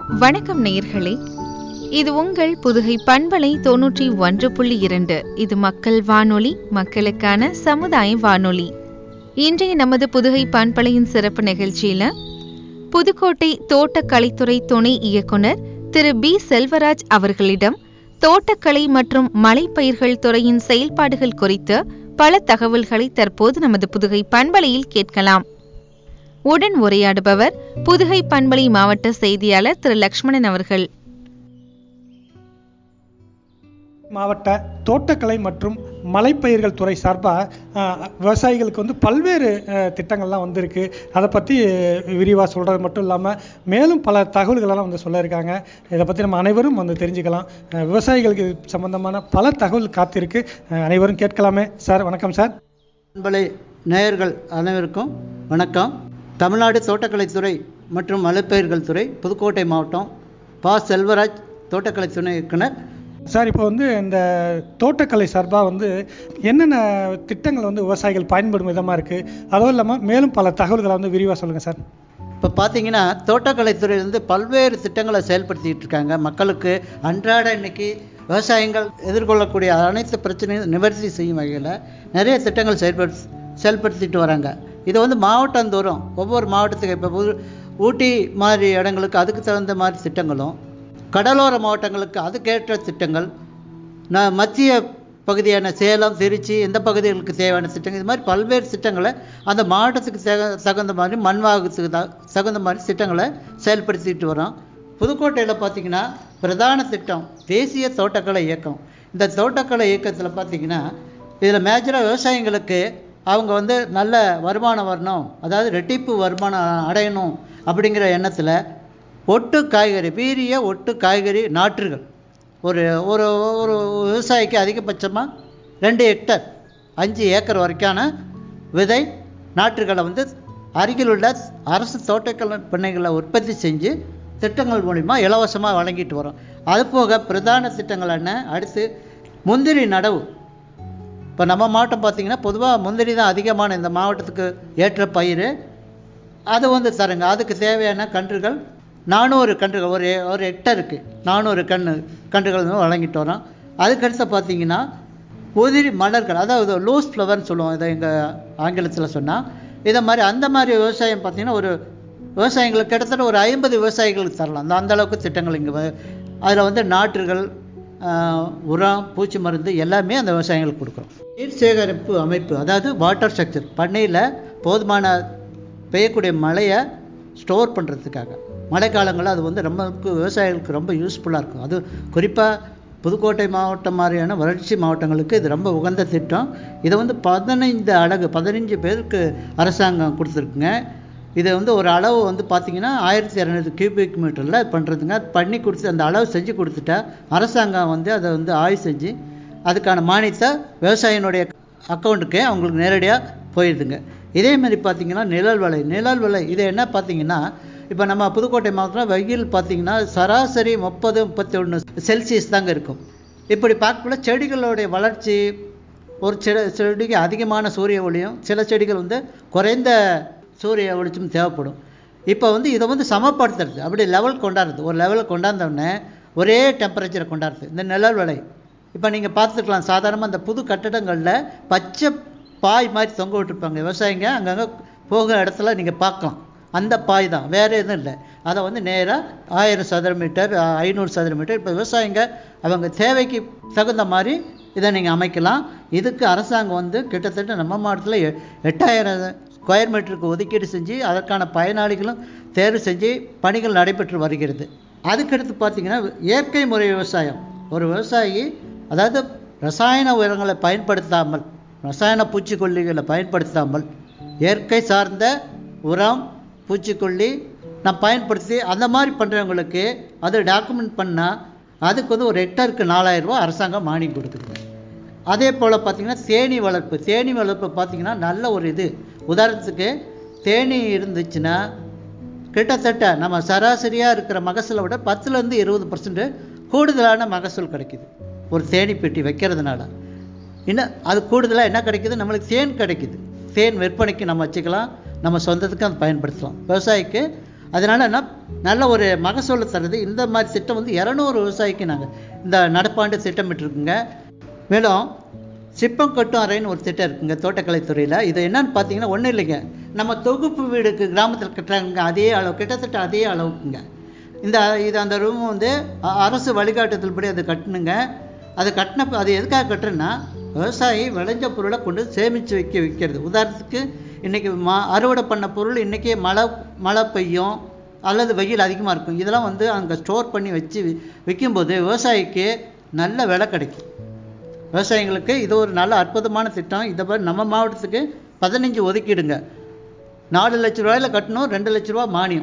வணக்கம் நேயர்களே இது உங்கள் புதுகை பண்பலை தொன்னூற்றி ஒன்று புள்ளி இரண்டு இது மக்கள் வானொலி மக்களுக்கான சமுதாய வானொலி இன்றைய நமது புதுகை பண்பலையின் சிறப்பு நிகழ்ச்சியில புதுக்கோட்டை தோட்டக்கலைத்துறை துணை இயக்குனர் திரு பி செல்வராஜ் அவர்களிடம் தோட்டக்கலை மற்றும் மலைப்பயிர்கள் துறையின் செயல்பாடுகள் குறித்து பல தகவல்களை தற்போது நமது புதுகை பண்பலையில் கேட்கலாம் உடன் உரையாடுபவர் புதுகை பண்பலை மாவட்ட செய்தியாளர் திரு லக்ஷ்மணன் அவர்கள் மாவட்ட தோட்டக்கலை மற்றும் மலைப்பயிர்கள் துறை சார்பாக விவசாயிகளுக்கு வந்து பல்வேறு அஹ், திட்டங்கள்லாம் வந்திருக்கு அதை பற்றி விரிவாக சொல்கிறது மட்டும் இல்லாமல் மேலும் பல தகவல்களெல்லாம் வந்து சொல்ல இருக்காங்க இதை பற்றி நம்ம அனைவரும் வந்து தெரிஞ்சுக்கலாம் அஹ், விவசாயிகளுக்கு சம்பந்தமான பல தகவல் காத்திருக்கு அஹ், அனைவரும் கேட்கலாமே சார் வணக்கம் சார் அன்பலை நேயர்கள் அனைவருக்கும் வணக்கம் தமிழ்நாடு தோட்டக்கலைத்துறை மற்றும் மலைப்பயிர்கள் துறை புதுக்கோட்டை மாவட்டம் பா செல்வராஜ் தோட்டக்கலை துணை இயக்குனர் சார் இப்போ வந்து இந்த தோட்டக்கலை சார்பாக வந்து என்னென்ன திட்டங்கள் வந்து விவசாயிகள் பயன்படும் விதமாக இருக்குது அதுவும் இல்லாமல் மேலும் பல தகவல்களை வந்து விரிவாக சொல்லுங்கள் சார் இப்போ பார்த்தீங்கன்னா தோட்டக்கலைத்துறையிலேருந்து பல்வேறு திட்டங்களை செயல்படுத்திட்டு இருக்காங்க மக்களுக்கு அன்றாட இன்னைக்கு விவசாயிகள் எதிர்கொள்ளக்கூடிய அனைத்து பிரச்சனையும் நிவர்த்தி செய்யும் வகையில் நிறைய திட்டங்கள் செயல்படுத்தி செயல்படுத்திட்டு வராங்க இதை வந்து மாவட்டந்தோறும் ஒவ்வொரு மாவட்டத்துக்கு இப்போ ஊ- ஊட்டி மாதிரி இடங்களுக்கு அதுக்கு தகுந்த மாதிரி திட்டங்களும் கடலோர மாவட்டங்களுக்கு அதுக்கேற்ற திட்டங்கள் நான் மத்திய பகுதியான சேலம் திருச்சி இந்த பகுதிகளுக்கு தேவையான திட்டங்கள் இது மாதிரி பல்வேறு திட்டங்களை அந்த மாவட்டத்துக்கு தக தகுந்த மாதிரி மண்வாகத்துக்கு த தகுந்த மாதிரி திட்டங்களை செயல்படுத்திட்டு வரோம் புதுக்கோட்டையில் பார்த்தீங்கன்னா பிரதான திட்டம் தேசிய தோட்டக்கலை இயக்கம் இந்த தோட்டக்கலை இயக்கத்தில் பார்த்தீங்கன்னா இதில் மேஜராக விவசாயிங்களுக்கு அவங்க வந்து நல்ல வருமானம் வரணும் அதாவது ரெட்டிப்பு வருமானம் அடையணும் அப்படிங்கிற எண்ணத்தில் ஒட்டு காய்கறி வீரிய ஒட்டு காய்கறி நாற்றுகள் ஒரு ஒரு ஒரு விவசாயிக்கு அதிகபட்சமாக ரெண்டு ஹெக்டர் அஞ்சு ஏக்கர் வரைக்கான விதை நாற்றுகளை வந்து அருகிலுள்ள அரசு தோட்டக்கலை பண்ணைகளை உற்பத்தி செஞ்சு திட்டங்கள் மூலிமா இலவசமாக வழங்கிட்டு வரோம் அது போக பிரதான திட்டங்கள் என்ன அடுத்து முந்திரி நடவு இப்போ நம்ம மாவட்டம் பார்த்தீங்கன்னா பொதுவாக முந்திரி தான் அதிகமான இந்த மாவட்டத்துக்கு ஏற்ற பயிர் அது வந்து தருங்க அதுக்கு தேவையான கன்றுகள் நானூறு கன்றுகள் ஒரு ஒரு ஹெக்டருக்கு நானூறு கன்று கன்றுகள் வந்து வழங்கிட்டு வரோம் அதுக்கடுத்து பார்த்தீங்கன்னா உதிரி மலர்கள் அதாவது லூஸ் ஃப்ளவர்னு சொல்லுவோம் இதை எங்கள் ஆங்கிலத்தில் சொன்னால் இதை மாதிரி அந்த மாதிரி விவசாயம் பார்த்தீங்கன்னா ஒரு விவசாயிகளுக்கு கிட்டத்தட்ட ஒரு ஐம்பது விவசாயிகளுக்கு தரலாம் அந்த அந்த அளவுக்கு திட்டங்கள் இங்கே அதில் வந்து நாற்றுகள் ஆஹ், உரம் பூச்சி மருந்து எல்லாமே அந்த விவசாயிகளுக்கு கொடுக்குறோம் நீர் சேகரிப்பு அமைப்பு அதாவது வாட்டர் ஸ்ட்ரக்சர் பண்ணையில் போதுமான பெய்யக்கூடிய மழையை ஸ்டோர் பண்ணுறதுக்காக மழைக்காலங்களில் அது வந்து ரொம்ப விவசாயிகளுக்கு ரொம்ப யூஸ்ஃபுல்லாக இருக்கும் அது குறிப்பாக புதுக்கோட்டை மாவட்டம் மாதிரியான வறட்சி மாவட்டங்களுக்கு இது ரொம்ப உகந்த திட்டம் இதை வந்து பதினைந்து அலகு பதினஞ்சு பேருக்கு அரசாங்கம் கொடுத்துருக்குங்க இதை வந்து ஒரு அளவு வந்து பார்த்தீங்கன்னா ஆயிரத்தி இரநூறு கியூபிக் மீட்டரில் பண்ணுறதுங்க பண்ணி கொடுத்து அந்த அளவு செஞ்சு கொடுத்துட்டா அரசாங்கம் வந்து அதை வந்து ஆய்வு செஞ்சு அதுக்கான மானியத்தை விவசாயினுடைய அக்கௌண்ட்டுக்கே அவங்களுக்கு நேரடியாக போயிடுதுங்க இதே மாதிரி பார்த்தீங்கன்னா நிழல் விலை நிழல் விலை இது என்ன பார்த்தீங்கன்னா இப்போ நம்ம புதுக்கோட்டை மாவட்டம் வெயில் பார்த்தீங்கன்னா சராசரி முப்பது முப்பத்தி ஒன்று செல்சியஸ் தாங்க இருக்கும் இப்படி பார்க்கக்குள்ள செடிகளுடைய வளர்ச்சி ஒரு செடி செடிக்கு அதிகமான சூரிய ஒளியும் சில செடிகள் வந்து குறைந்த சூரிய வெளிச்சம் தேவைப்படும் இப்போ வந்து இதை வந்து சமப்படுத்துறது அப்படி லெவல் கொண்டாடுறது ஒரு லெவலில் கொண்டாந்தோடனே ஒரே டெம்பரேச்சரை கொண்டாடுறது இந்த நிழல் விலை இப்போ நீங்கள் பார்த்துக்கலாம் சாதாரணமாக அந்த புது கட்டடங்களில் பச்சை பாய் மாதிரி தொங்க விட்டுருப்பாங்க விவசாயிங்க அங்கங்கே போகிற இடத்துல நீங்கள் பார்க்கலாம் அந்த பாய் தான் வேறு எதுவும் இல்லை அதை வந்து நேராக ஆயிரம் சதுர மீட்டர் அ, ஐநூறு சதுர மீட்டர் இப்போ விவசாயிங்க அவங்க தேவைக்கு தகுந்த மாதிரி இதை நீங்கள் அமைக்கலாம் இதுக்கு அரசாங்கம் வந்து கிட்டத்தட்ட நம்ம மாவட்டத்தில் எ- எட்டாயிரம் ஸ்கொயர் மீட்டருக்கு ஒதுக்கீடு செஞ்சு அதற்கான பயனாளிகளும் தேர்வு செஞ்சு பணிகள் நடைபெற்று வருகிறது அதுக்கடுத்து பார்த்தீங்கன்னா இயற்கை முறை விவசாயம் ஒரு விவசாயி அதாவது ரசாயன உரங்களை பயன்படுத்தாமல் ரசாயன பூச்சிக்கொல்லிகளை பயன்படுத்தாமல் இயற்கை சார்ந்த உரம் பூச்சிக்கொல்லி நான் பயன்படுத்தி அந்த மாதிரி பண்ணுறவங்களுக்கு அதை டாக்குமெண்ட் பண்ணால் அதுக்கு வந்து ஒரு ஹெக்டருக்கு நாலாயிரம் ரூபாய் அரசாங்கம் மானியம் கொடுக்குதுங்க அதே போல் பார்த்தீங்கன்னா தேனீ வளர்ப்பு தேனீ வளர்ப்பு பார்த்தீங்கன்னா நல்ல ஒரு இது உதாரணத்துக்கு தேனீ இருந்துச்சுன்னா கிட்டத்தட்ட நம்ம சராசரியாக இருக்கிற மகசூலை விட பத்துலேருந்து இருபது பர்சன்ட் கூடுதலான மகசூல் கிடைக்குது ஒரு தேனீ பெட்டி வைக்கிறதுனால இன்னும் அது கூடுதலாக என்ன கிடைக்குது நம்மளுக்கு தேன் கிடைக்குது தேன் விற்பனைக்கு நம்ம வச்சுக்கலாம் நம்ம சொந்தத்துக்கு அதை பயன்படுத்தலாம் விவசாயிக்கு அதனால என்ன நல்ல ஒரு மகசூல் தருது இந்த மாதிரி திட்டம் வந்து இரநூறு விவசாயிக்கு நாங்கள் இந்த நடப்பாண்டு திட்டமிட்டிருக்குங்க மேலும் சிப்பம் கட்டும் அறைன்னு ஒரு திட்டம் இருக்குங்க தோட்டக்கலைத்துறையில் இது என்னன்னு பார்த்தீங்கன்னா ஒன்றும் இல்லைங்க நம்ம தொகுப்பு வீடுக்கு கிராமத்தில் கட்டுறாங்க அதே அளவு கிட்டத்தட்ட அதே அளவுக்குங்க இந்த இது அந்த ரூம் வந்து அ- அரசு வழிகாட்டுதல்படி அது கட்டணுங்க அது கட்டின அது எதுக்காக கட்டுறேன்னா விவசாயி விளைஞ்ச பொருளை கொண்டு சேமித்து வைக்க வைக்கிறது உதாரணத்துக்கு இன்றைக்கி மா அறுவடை பண்ண பொருள் இன்றைக்கி மழை மழை பெய்யும் அல்லது வெயில் அதிகமாக இருக்கும் இதெல்லாம் வந்து அங்கே ஸ்டோர் பண்ணி வச்சு வி- விற்கும்போது விவசாயிக்கு நல்ல விலை கிடைக்கும் விவசாயிங்களுக்கு இது ஒரு நல்ல அற்புதமான திட்டம் இதை மாதிரி நம்ம மாவட்டத்துக்கு பதினஞ்சு ஒதுக்கிடுங்க நாலு லட்ச ரூபாயில் கட்டணும் ரெண்டு லட்ச ரூபா மானியம்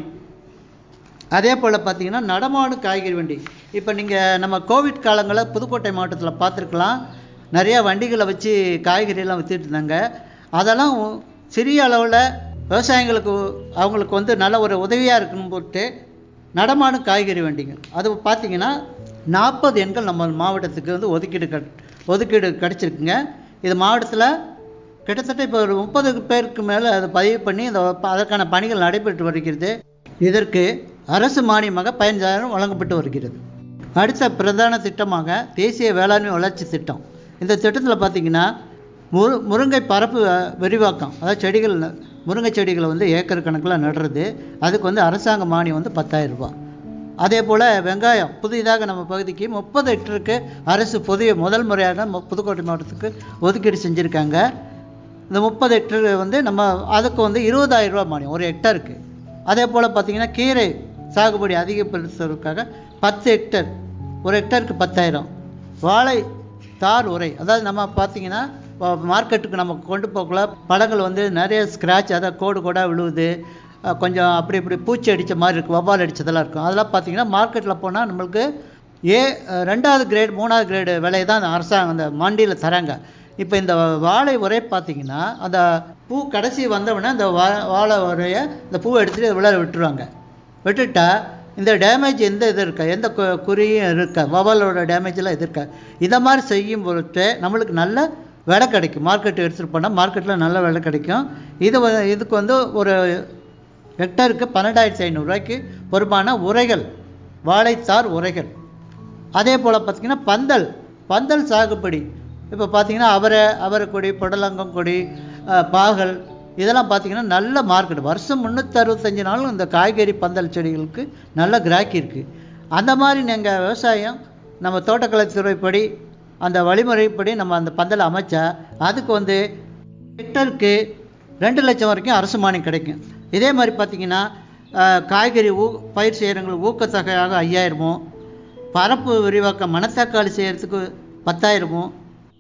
அதே போல் பார்த்தீங்கன்னா நடமாடும் காய்கறி வண்டி இப்போ நீங்கள் நம்ம கோவிட் காலங்களில் புதுக்கோட்டை மாவட்டத்தில் பார்த்துருக்கலாம் நிறையா வண்டிகளை வச்சு காய்கறியெல்லாம் வித்துட்டு இருந்தாங்க அதெல்லாம் உ- சிறிய அளவில் விவசாயிங்களுக்கு அவங்களுக்கு வந்து நல்ல ஒரு உதவியாக இருக்கணும் போட்டு நடமாடும் காய்கறி வண்டிகள் அது பார்த்தீங்கன்னா நாற்பது எண்கள் நம்ம மாவட்டத்துக்கு வந்து ஒதுக்கீடு கட் ஒதுக்கீடு கிடச்சிருக்குங்க இது மாவட்டத்தில் கிட்டத்தட்ட இப்போ ஒரு முப்பது பேருக்கு மேலே அதை பதிவு பண்ணி இந்த அதற்கான பணிகள் நடைபெற்று வருகிறது இதற்கு அரசு மானியமாக பதினஞ்சாயிரம் வழங்கப்பட்டு வருகிறது அடுத்த பிரதான திட்டமாக தேசிய வேளாண்மை வளர்ச்சி திட்டம் இந்த திட்டத்தில் பார்த்தீங்கன்னா முரு முருங்கை பரப்பு அஹ், விரிவாக்கம் அதாவது செடிகள் ந- முருங்கை செடிகளை வந்து ஏக்கர் கணக்கில் நடுறது அதுக்கு வந்து அரசாங்க மானியம் வந்து 10000 ரூபாய் அதே போல் வெங்காயம் புதிதாக நம்ம பகுதிக்கு முப்பது ஹெக்டருக்கு அரசு புதிய முதல் முறையாக மு- புதுக்கோட்டை மாவட்டத்துக்கு ஒதுக்கீடு செஞ்சுருக்காங்க இந்த முப்பது ஹெக்டர் வந்து நம்ம அதுக்கு வந்து 20000 ரூபாய் மானியம் ஒரு ஹெக்டருக்கு அதே போல் பார்த்தீங்கன்னா கீரை சாகுபடி அதிகப்படுத்துவதற்காக பத்து ஹெக்டர் ஒரு ஹெக்டருக்கு பத்தாயிரம் வாழை தார் உரை அதாவது நம்ம பார்த்தீங்கன்னா வ- மார்க்கெட்டுக்கு நம்ம கொண்டு போகக்குள்ள பழங்கள் வந்து நிறைய ஸ்க்ராட்ச் அதாவது கோடு கோடாக விழுவுது அஹ் கொஞ்சம் அப்படி இப்படி பூச்சி அடித்த மாதிரி இருக்கும் வவ்வால் அடித்ததெல்லாம் இருக்கும் அதெல்லாம் பார்த்தீங்கன்னா மார்க்கெட்டில் போனால் நம்மளுக்கு ஏ அஹ் ரெண்டாவது கிரேட் மூணாவது கிரேடு விலை தான் அந்த அரசாங்கம் அந்த மண்டியில் தராங்க இப்போ இந்த வாழை உரை பார்த்தீங்கன்னா அந்த பூ கடைசி வந்தவுடனே அந்த வா வாழை உரையை இந்த பூவை எடுத்துகிட்டு உள்ளார விட்டுருவாங்க விட்டுட்டா இந்த டேமேஜ் எந்த இது இருக்கா எந்த கு- குறியும் இருக்கா வவாலோட டேமேஜ்லாம் இது இருக்கா இதை மாதிரி செய்யும் பொழுது நம்மளுக்கு நல்ல விலை கிடைக்கும் மார்க்கெட் எடுத்துகிட்டு போனால் மார்க்கெட்டில் நல்ல விலை கிடைக்கும் இது வ- இதுக்கு வந்து ஒரு ஹெக்டருக்கு பன்னெண்டாயிரத்தி ஐநூறுரூவாய்க்கு பொறுப்பான உரைகள் வாழைத்தார் உரைகள் அதே போல் பார்த்தீங்கன்னா பந்தல் பந்தல் சாகுபடி இப்போ பார்த்தீங்கன்னா அவரை அவரைக்கொடி புடலங்கம் கொடி அஹ், பாகல் இதெல்லாம் பார்த்தீங்கன்னா நல்ல மார்க்கெட் வருஷம் முந்நூற்றறுபத்தஞ்சு நாளும் இந்த காய்கறி பந்தல் செடிகளுக்கு நல்ல கிராக்கி இருக்குது அந்த மாதிரி நீங்கள் விவசாயம் நம்ம தோட்டக்கலைத்துறைப்படி அந்த வழிமுறைப்படி நம்ம அந்த பந்தலை அமைச்சா அதுக்கு வந்து ஹெக்டருக்கு ரெண்டு லட்சம் வரைக்கும் அரசு மானியம் கிடைக்கும் இதே மாதிரி பார்த்தீங்கன்னா அஹ், காய்கறி ஊ பயிர் செய்கிறவங்களுக்கு ஊக்கத்தொகையாக ஐயாயிரமோ பரப்பு விரிவாக்கம் மணத்தக்காளி செய்கிறதுக்கு பத்தாயிரமும்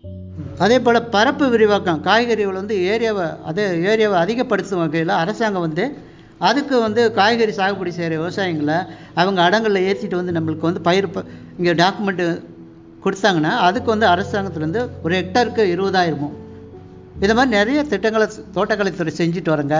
அதே போல் பரப்பு விரிவாக்கம் காய்கறிகள் வந்து ஏரியாவை அதே ஏரியாவை அதிகப்படுத்தும் வகையில் அரசாங்கம் வந்து அதுக்கு வந்து காய்கறி சாகுபடி செய்கிற விவசாயிங்களை அவங்க அடங்களில் ஏற்றிட்டு வந்து நம்மளுக்கு வந்து பயிர் ப- இங்கே டாக்குமெண்ட்டு கொடுத்தாங்கன்னா அதுக்கு வந்து அரசாங்கத்துலேருந்து ஒரு ஹெக்டருக்கு இருபதாயிரமும் இது மாதிரி நிறைய திட்டங்களை தோட்டக்கலைத்துறை செஞ்சுட்டு வரங்க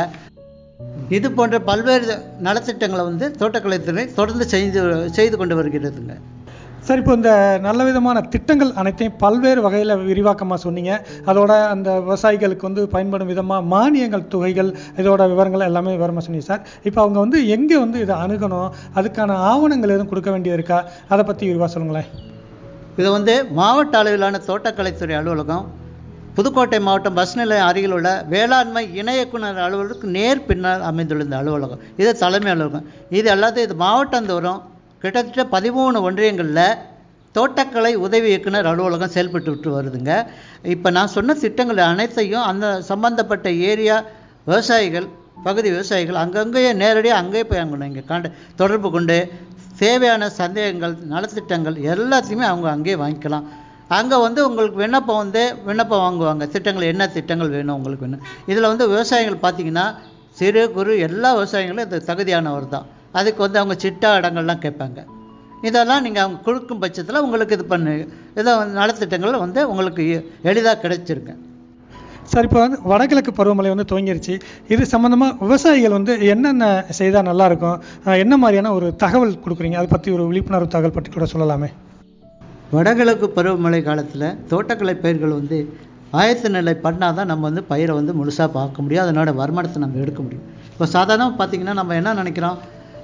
இது போன்ற பல்வேறு நலத்திட்டங்களை வந்து தோட்டக்கலைத்துறை தொடர்ந்து செய்து செய்து கொண்டு வருகிறதுங்க சார் இப்போ இந்த நல்ல விதமான திட்டங்கள் அனைத்தையும் பல்வேறு வகையில் விரிவாக்கமாக சொன்னீங்க அதோட அந்த விவசாயிகளுக்கு வந்து பயன்படும் விதமாக மானியங்கள் தொகைகள் இதோட விவரங்கள் எல்லாமே விவரமாக சொன்னீங்க சார் இப்போ அவங்க வந்து எங்கே வந்து இதை அணுகணும் அதுக்கான ஆவணங்கள் எதுவும் கொடுக்க வேண்டியது இருக்கா அதை பற்றி விரிவாக சொல்லுங்களேன் இது வந்து மாவட்ட அளவிலான தோட்டக்கலைத்துறை அலுவலகம் புதுக்கோட்டை மாவட்டம் பஸ் நிலையம் அருகில் உள்ள வேளாண்மை இணை இயக்குனர் அலுவலகத்துக்கு நேர் பின்னால் அமைந்துள்ள இந்த அலுவலகம் இது தலைமை அலுவலகம் இது எல்லாத்தையும் இது மாவட்டந்தோறும் கிட்டத்தட்ட பதிமூணு ஒன்றியங்களில் தோட்டக்கலை உதவி இயக்குனர் அலுவலகம் செயல்பட்டு விட்டு வருதுங்க இப்போ நான் சொன்ன திட்டங்கள் அனைத்தையும் அந்த சம்பந்தப்பட்ட ஏரியா விவசாயிகள் பகுதி விவசாயிகள் அங்கங்கேயே நேரடியாக அங்கேயே போய் அவங்க இங்கே காண்ட தொடர்பு கொண்டு தேவையான சந்தேகங்கள் நலத்திட்டங்கள் எல்லாத்தையுமே அவங்க அங்கேயே வாங்கிக்கலாம் அங்கே வந்து உங்களுக்கு விண்ணப்பம் வந்து விண்ணப்பம் வாங்குவாங்க திட்டங்கள் என்ன திட்டங்கள் வேணும் உங்களுக்கு வேணும் இதில் வந்து விவசாயிகள் பார்த்தீங்கன்னா சிறு குறு எல்லா விவசாயிகளும் இது தகுதியானவர் தான் அதுக்கு வந்து அவங்க சிட்டா இடங்கள்லாம் கேட்பாங்க இதெல்லாம் நீங்கள் அவங்க கொடுக்கும் பட்சத்தில் உங்களுக்கு இது பண்ணு இதை வந்து நலத்திட்டங்கள் வந்து உங்களுக்கு எளிதாக கிடைச்சிருங்க சார் இப்போ வந்து வடகிழக்கு பருவமழை வந்து துவங்கிருச்சு இது சம்மந்தமாக விவசாயிகள் வந்து என்னென்ன செய்தால் நல்லாயிருக்கும் என்ன மாதிரியான ஒரு தகவல் கொடுக்குறீங்க அதை பற்றி ஒரு விழிப்புணர்வு தகவல் பற்றி கூட சொல்லலாமே வடகிழக்கு பருவமழை காலத்தில் தோட்டக்கலை பயிர்கள் வந்து ஆயத்த நிலை பண்ணால் தான் நம்ம வந்து பயிரை வந்து முழுசாக பார்க்க முடியும் அதனோட வருமானத்தை நம்ம எடுக்க முடியும் இப்போ சாதாரணமாக பார்த்தீங்கன்னா நம்ம என்ன நினைக்கிறோம்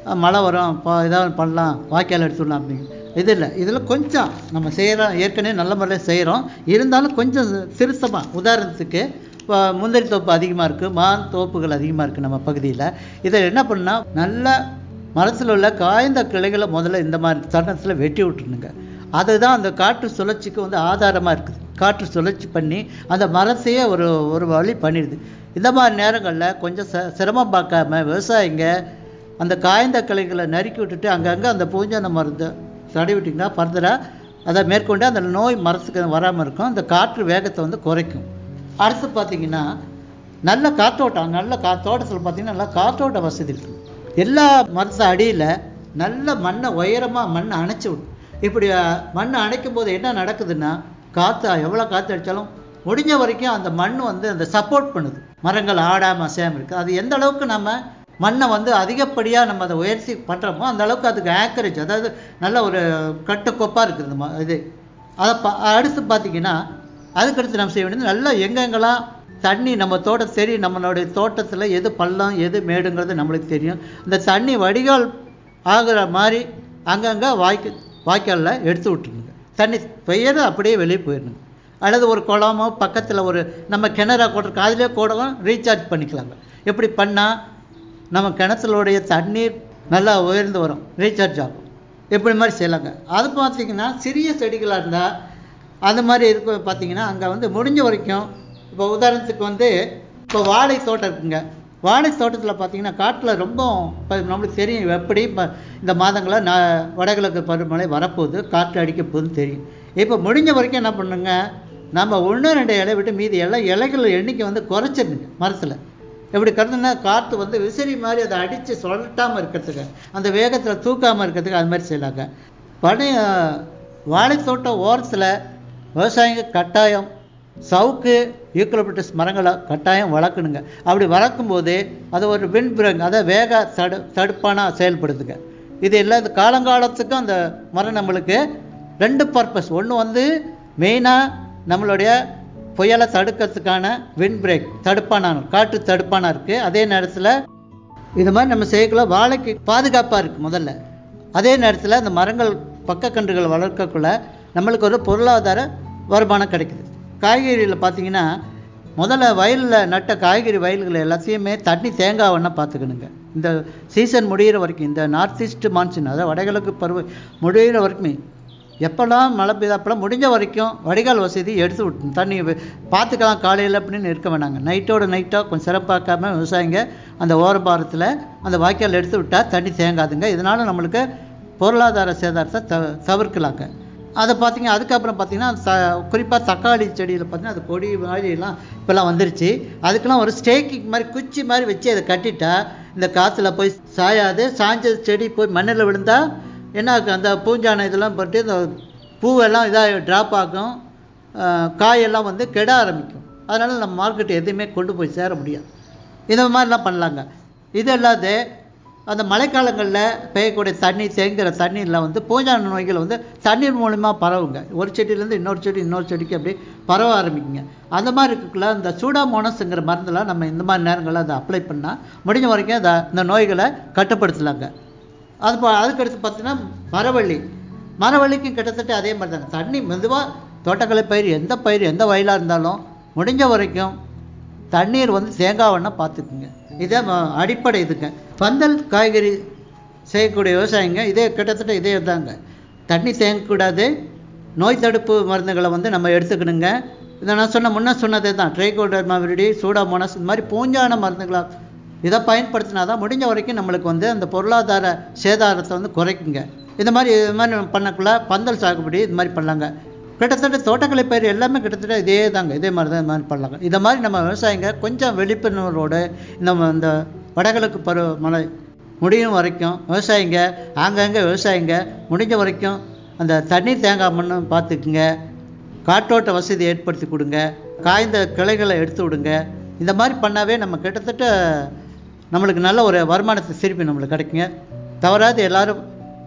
அஹ், மழை வரும் இப்போ ஏதாவது பண்ணலாம் வாய்க்கால் எடுத்துடலாம் அப்படிங்க இது இல்லை இதில் கொஞ்சம் நம்ம செய்கிறோம் ஏற்கனவே நல்ல முறையில் செய்கிறோம் இருந்தாலும் கொஞ்சம் திருத்தமாக உதாரணத்துக்கு இப்போ முந்திரி தோப்பு அதிகமாக இருக்குது மான் தோப்புகள் அதிகமாக இருக்குது நம்ம பகுதியில் இதை என்ன பண்ணால் நல்ல மரத்தில் உள்ள காய்ந்த கிளைகளை முதல்ல இந்த மாதிரி தருணத்தில் வெட்டி விட்டுருணுங்க அதுதான் அந்த காற்று சுழற்சிக்கு வந்து ஆதாரமாக இருக்குது காற்று சுழற்சி பண்ணி அந்த மரத்தையே ஒரு ஒரு வழி பண்ணிடுது இந்த மாதிரி நேரங்களில் கொஞ்சம் ச சிரமம் பார்க்காம விவசாயிங்க அந்த காய்ந்த கிளைகளை நறுக்கி விட்டுட்டு அங்கங்கே அந்த பூஞ்சான மருந்தை தடவி விட்டிங்கன்னா ஃபர்தராக அதை மேற்கொண்டு அந்த நோய் மரத்துக்கு வராமல் இருக்கும் அந்த காற்று வேகத்தை வந்து குறைக்கும் அடுத்து பார்த்தீங்கன்னா நல்ல காற்றோட்டம் நல்ல கா தோட்டத்தில் பார்த்தீங்கன்னா நல்லா காற்றோட்ட வசதி இருக்குது எல்லா மரத்து அடியில் நல்ல மண்ணை உயரமாக மண்ணை அணைச்சி விடும் இப்படி அஹ், மண்ணை அணைக்கும் போது என்ன நடக்குதுன்னா காற்று எவ்வளோ காற்று அடித்தாலும் முடிஞ்ச வரைக்கும் அந்த மண் வந்து அந்த சப்போர்ட் பண்ணுது மரங்கள் ஆடாமல் அசையாமல் இருக்குது அது எந்த அளவுக்கு நம்ம மண்ணை வந்து அதிகப்படியாக நம்ம அதை உயர்த்தி பண்ணுறோமோ அந்த அளவுக்கு அதுக்கு ஆக்கரேஜ் அதாவது நல்ல ஒரு கட்டுக்கோப்பாக இருக்குது இந்த ம- இது அதை பா அடுத்து பார்த்தீங்கன்னா அதுக்கடுத்து நம்ம செய்ய வேண்டியது நல்லா எங்கெங்கெல்லாம் தண்ணி நம்ம தோட்டம் தெரியும் நம்மளுடைய தோட்டத்தில் எது பள்ளம் எது மேடுங்கிறது நம்மளுக்கு தெரியும் இந்த தண்ணி வடிகால் ஆகுற மாதிரி அங்கங்கே வாய்க்கு வாய்க்காலில் எடுத்து விட்டுருங்க தண்ணி பெய்யறது அப்படியே வெளியே போயிடணுங்க அல்லது ஒரு குளமோ பக்கத்தில் ஒரு நம்ம கிணறா போட்டிருக்கோம் அதிலே கூடவும் ரீசார்ஜ் பண்ணிக்கலாங்க எப்படி பண்ணால் நம்ம கிணத்துலோடைய தண்ணீர் நல்லா உயர்ந்து வரும் ரீசார்ஜ் ஆகும் எப்படி மாதிரி செய்யலாங்க அது பார்த்தீங்கன்னா சிறிய செடிகளாக இருந்தால் அந்த மாதிரி இருக்க பார்த்தீங்கன்னா அங்கே வந்து முடிஞ்ச வரைக்கும் இப்போ உதாரணத்துக்கு வந்து இப்போ வாழை தோட்டம் இருக்குங்க வாழை தோட்டத்தில் பார்த்தீங்கன்னா காட்டில் ரொம்ப இப்போ நம்மளுக்கு தெரியும் எப்படி இப்போ இந்த மாதங்களில் நான் வடகிழக்கு பருவமழை வரப்போகுது காற்று அடிக்க போகுதுன்னு தெரியும் இப்போ முடிஞ்ச வரைக்கும் என்ன பண்ணுங்க நம்ம ஒன்று ரெண்டு இலை விட்டு மீதி எல்லாம் இலைகள் எண்ணிக்கை வந்து குறைச்சிருங்க மரத்தில் எப்படி கருதுனா காற்று வந்து விசிறி மாதிரி அதை அடித்து சொல்லட்டாமல் இருக்கிறதுக்கு அந்த வேகத்தில் தூக்காமல் இருக்கிறதுக்கு அது மாதிரி செய்யலாங்க பழைய வாழைத்தோட்டம் ஓரத்தில் விவசாயிங்க கட்டாயம் சவுக்கு யூக்கலிப்டஸ் மரங்களை கட்டாயம் வளர்க்கணுங்க அப்படி வளர்க்கும்போது அது ஒரு விண்ட் பிரேக் அதாவது வேக தடு தடுப்பான செயல்படுதுங்க இது எல்லா இது காலங்காலத்துக்கும் அந்த மரம் நம்மளுக்கு ரெண்டு பர்பஸ் ஒன்று வந்து மெயினாக நம்மளுடைய புயலை தடுக்கிறதுக்கான விண்ட் பிரேக் தடுப்பான காற்று தடுப்பானா இருக்குது அதே நேரத்தில் இது மாதிரி நம்ம செய்யக்குள்ள வாழைக்கு பாதுகாப்பாக இருக்குது முதல்ல அதே நேரத்தில் அந்த மரங்கள் பக்கக்கன்றுகள் வளர்க்கக்குள்ள நம்மளுக்கு ஒரு பொருளாதார வருமானம் கிடைக்குது காய்கறியில் பார்த்தீங்கன்னா முதல்ல வயலில் நட்ட காய்கறி வயல்கள் எல்லாத்தையுமே தண்ணி தேங்காவன்னா பார்த்துக்கணுங்க இந்த சீசன் முடிகிற வரைக்கும் இந்த நார்த் ஈஸ்ட் மான்சூன் அதாவது வடகிழக்கு பருவ முடிகிற வரைக்குமே எப்போல்லாம் மழை பெய்யுதோ அப்போல்லாம் முடிஞ்ச வரைக்கும் வடிகால் வசதி எடுத்து விட்டு தண்ணி வே- பார்த்துக்கலாம் காலையில் அப்படின்னு இருக்க வேணாங்க நைட்டோட நைட்டாக கொஞ்சம் சிறப்பாக்காம விவசாயிங்க அந்த ஓரபாரத்தில் அந்த வாய்க்கால் எடுத்து விட்டால் தண்ணி தேங்காதுங்க இதனால் நம்மளுக்கு பொருளாதார சேதாரத்தை த தவிர்க்கலாங்க அதை பார்த்தீங்க அதுக்கப்புறம் பார்த்தீங்கன்னா த குறிப்பாக தக்காளி செடியில் பார்த்தீங்கன்னா அது கொடி மாதிரிலாம் இப்போல்லாம் வந்துருச்சு அதுக்கெல்லாம் ஒரு ஸ்டேக்கிங் மாதிரி குச்சி மாதிரி வச்சு அதை கட்டிட்டா இந்த காற்றுல போய் சாயாது சாஞ்ச செடி போய் மண்ணில் விழுந்தா என்ன ஆகும் அந்த பூஞ்சான இதெல்லாம் பட்டு இந்த பூவெல்லாம் இதாக ட்ராப் ஆகும் ஆஹ் காயெல்லாம் வந்து கெட ஆரம்பிக்கும் அதனால் நம்ம மார்க்கெட் எதுவுமே கொண்டு போய் சேர முடியாது இந்த மாதிரிலாம் பண்ணலாங்க இது இல்லாத அந்த மழைக்காலங்களில் பெய்யக்கூடிய தண்ணி தேங்குகிற தண்ணீரில் வந்து பூஞ்சான நோய்கள் வந்து தண்ணீர் மூலிமா பரவுங்க ஒரு செடியிலேருந்து இன்னொரு செடி இன்னொரு செடிக்கு அப்படியே பரவ ஆரம்பிக்குங்க அந்த மாதிரி இருக்கக்குள்ள இந்த சூடாமோனஸ்ங்கிற மருந்தெல்லாம் நம்ம இந்த மாதிரி நேரங்களில் அதை அப்ளை பண்ணால் முடிஞ்ச வரைக்கும் அதை இந்த நோய்களை கட்டுப்படுத்தலாங்க அது பா அதுக்கடுத்து பார்த்தீங்கன்னா மரவள்ளி மரவள்ளிக்கும் கிட்டத்தட்ட அதே மாதிரி தாங்க தண்ணி மெதுவாக தோட்டக்கலை பயிர் எந்த பயிர் எந்த வயலாக இருந்தாலும் முடிஞ்ச வரைக்கும் தண்ணீர் வந்து தேங்காவன்னா பார்த்துக்குங்க இதே ம- அடிப்படை இதுங்க பந்தல் காய்கறி செய்யக்கூடிய விவசாயிங்க இதே கிட்டத்தட்ட இதே தாங்க தண்ணி தேங்கக்கூடாது நோய் தடுப்பு மருந்துகளை வந்து நம்ம எடுத்துக்கணுங்க இதை நான் சொன்ன முன்ன சொன்னதே தான் ட்ரைகோடர்மா விரிடி சூடாமோனஸ் இந்த மாதிரி பூஞ்சான மருந்துகளை இதை பயன்படுத்தினா தான் முடிஞ்ச வரைக்கும் நம்மளுக்கு வந்து அந்த பொருளாதார சேதாரத்தை வந்து குறைக்குங்க இந்த மாதிரி இது மாதிரி நம்ம பண்ணக்குள்ள பந்தல் சாகுபடி இது மாதிரி பண்ணலாங்க கிட்டத்தட்ட தோட்டக்கலை பயிர் எல்லாமே கிட்டத்தட்ட இதே தாங்க இதே மாதிரி தான் இது மாதிரி பண்ணலாங்க இதை மாதிரி நம்ம விவசாயிங்க கொஞ்சம் விழிப்புணர்வோடு நம்ம இந்த வடகிழக்கு பருவமழை முடியும் வரைக்கும் விவசாயிங்க ஆங்காங்கே விவசாயிங்க முடிஞ்ச வரைக்கும் அந்த தண்ணீர் தேங்காமன்னு பார்த்துக்குங்க காற்றோட்ட வசதி ஏற்படுத்தி கொடுங்க காய்ந்த கிளைகளை எடுத்து விடுங்க இந்த மாதிரி பண்ணாவே நம்ம கிட்டத்தட்ட நம்மளுக்கு நல்ல ஒரு வருமானத்தை திருப்பி நம்மளுக்கு கிடைக்குங்க தவறாது எல்லாரும்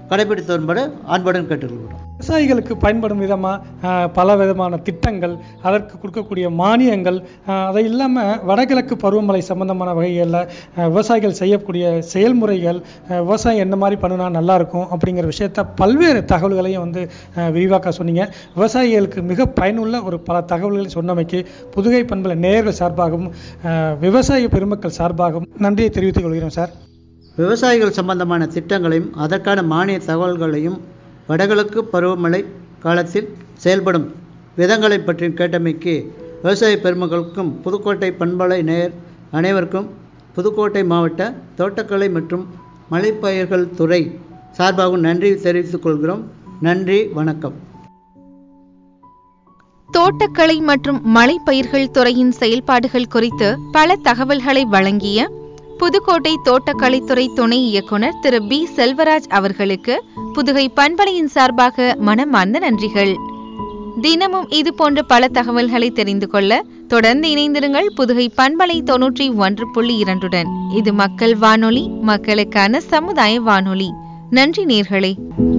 கடைபிடித்து வரும்படி அன்புடன் கேட்டுக்கொள்கிறோம் விவசாயிகளுக்கு பயன்படும் விதமாக பல விதமான திட்டங்கள் அதற்கு கொடுக்கக்கூடிய மானியங்கள் ஆஹ், அதை இல்லாமல் வடகிழக்கு பருவமழை சம்பந்தமான வகைகளில் விவசாயிகள் செய்யக்கூடிய செயல்முறைகள் ஆஹ், விவசாயம் என்ன மாதிரி பண்ணினா நல்லா இருக்கும் அப்படிங்கிற விஷயத்த பல்வேறு தகவல்களையும் வந்து விரிவாக்க சொன்னீங்க விவசாயிகளுக்கு மிக பயனுள்ள ஒரு பல தகவல்களை சொன்னமைக்கு புதுகை பண்பலை நேயர்கள் சார்பாகவும் ஆஹ், விவசாய பெருமக்கள் சார்பாகவும் நன்றியை தெரிவித்துக் கொள்கிறோம் சார் விவசாயிகள் சம்பந்தமான திட்டங்களையும் அதற்கான மானிய தகவல்களையும் வடகிழக்கு பருவமழை காலத்தில் செயல்படும் விதங்களை பற்றி கேட்டமைக்கு விவசாய பெருமக்களுக்கும் புதுக்கோட்டை பண்பலை நேயர் அனைவருக்கும் புதுக்கோட்டை மாவட்ட தோட்டக்கலை மற்றும் மலைப்பயிர்கள் துறை சார்பாகவும் நன்றி தெரிவித்துக் கொள்கிறோம் நன்றி வணக்கம் தோட்டக்கலை மற்றும் மலைப்பயிர்கள் துறையின் செயல்பாடுகள் குறித்து பல தகவல்களை வழங்கிய புதுக்கோட்டை தோட்டக்கலைத்துறை துணை இயக்குனர் திரு பி செல்வராஜ் அவர்களுக்கு புதுகை பண்பலையின் சார்பாக மனமார்ந்த நன்றிகள் தினமும் இது போன்ற பல தகவல்களை தெரிந்து கொள்ள தொடர்ந்து இணைந்திருங்கள் புதுகை பண்பலை தொன்னூற்றி ஒன்று புள்ளி இரண்டுடன் இது மக்கள் வானொலி மக்களுக்கான சமுதாய வானொலி நன்றி நேர்களே